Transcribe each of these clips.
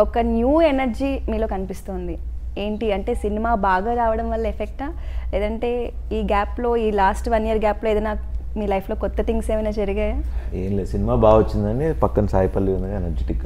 ఒక new energy మీలో కనిపిస్తోంది ఏంటి అంటే సినిమా బాగా రావడం వల్ల ఎఫెక్టా లేదంటే ఈ గ్యాప్లో ఈ లాస్ట్ వన్ ఇయర్ గ్యాప్లో ఏదైనా మీ లైఫ్లో కొత్త థింగ్స్ ఏమైనా జరిగాయా ఏం లేదు సినిమా బాగా వచ్చిందని పక్కన సాయిపల్లి ఉంది ఎనర్జెటిక్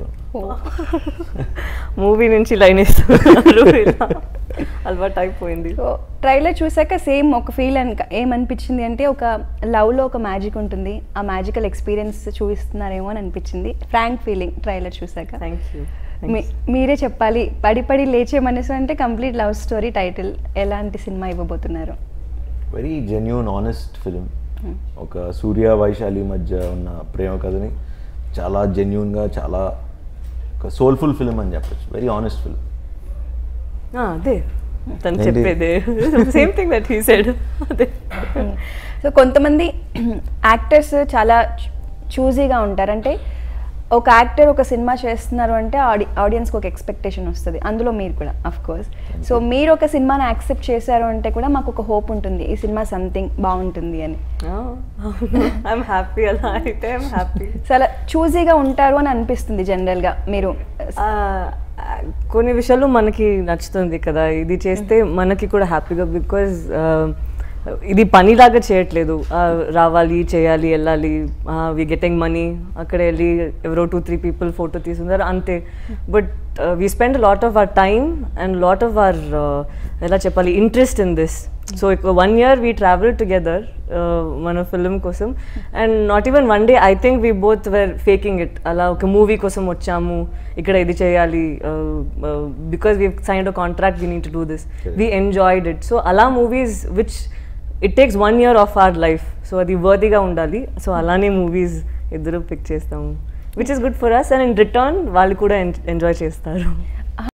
మూవీ నుంచి లైన్ ఇస్తున్నారు ఇలా. అలవాటు అయిపోయింది సో ట్రైలర్ చూసాక సేమ్ ఒక ఫీల్ అని ఏమనిపించింది అంటే ఒక లవ్లో ఒక మ్యాజిక్ ఉంటుంది ఆ మ్యాజికల్ ఎక్స్పీరియన్స్ చూపిస్తున్నారేమో అని అనిపించింది ఫ్రాంక్ ఫీలింగ్ ట్రైలర్ చూసాక థ్యాంక్ యూ మీ- మీరే చెప్పాలి పడి పడి లేచే మనసు అంటే కంప్లీట్ లవ్ స్టోరీ టైటిల్ ఎలాంటి సినిమా ఇవ్వబోతున్నారు వెరీ జెన్యున్ ఆనెస్ట్ ఫిలిం ఒక సూర్య వైశాలి మధ్య ఉన్న ప్రేమ కథని చాలా జెన్యున్గా చాలా ఒక సోల్ఫుల్ ఫిలిం అని చెప్పచ్చు వెరీ ఆనెస్ట్ ఫిలిం అదే తను ఏంటి? చెప్పేదే same thing that he said అదే సో కొంతమంది యాక్టర్స్ చాలా చూజీగా ఉంటారు అంటే ఒక యాక్టర్ ఒక సినిమా చేస్తున్నారు అంటే ఆడి ఆడియన్స్కి ఒక ఎక్స్పెక్టేషన్ వస్తుంది అందులో మీరు కూడా అఫ్ కోర్స్ సో మీరు ఒక సినిమాని యాక్సెప్ట్ చేశారు అంటే కూడా మాకు ఒక హోప్ ఉంటుంది ఈ సినిమా సంథింగ్ బాగుంటుంది అని ఐఎమ్ హ్యాపీ అలా అయితే ఐఎమ్ హ్యాపీ సో అలా చూజీగా ఉంటారు అని అనిపిస్తుంది జనరల్గా మీరు కొన్ని విషయాలు మనకి నచ్చుతుంది కదా ఇది చేస్తే మనకి కూడా హ్యాపీగా బికాజ్ ఇది పనిలాగా చేయట్లేదు ఆ, రావాలి చేయాలి వెళ్ళాలి వి గెటింగ్ మనీ అక్కడ వెళ్ళి ఎవరో టూ త్రీ పీపుల్ ఫోటో తీసుకున్నారు అంతే but we spend lot of our time and lot of our ఎలా చెప్పాలి interest in this so one year we travel together మన ఫిల్మ్ కోసం and not even one day I think we both were faking it అలా ఒక movie కోసం వచ్చాము ఇక్కడ ఇది చేయాలి because we sign a contract we need to do this we enjoyed it so అలా movies which it takes one year of our life so అది వర్తీగా ఉండాలి సో అలానే మూవీస్ ఇద్దరు పిక్ చేస్తాము which is good for us and in return వాళ్ళు కూడా enjoy చేస్తారు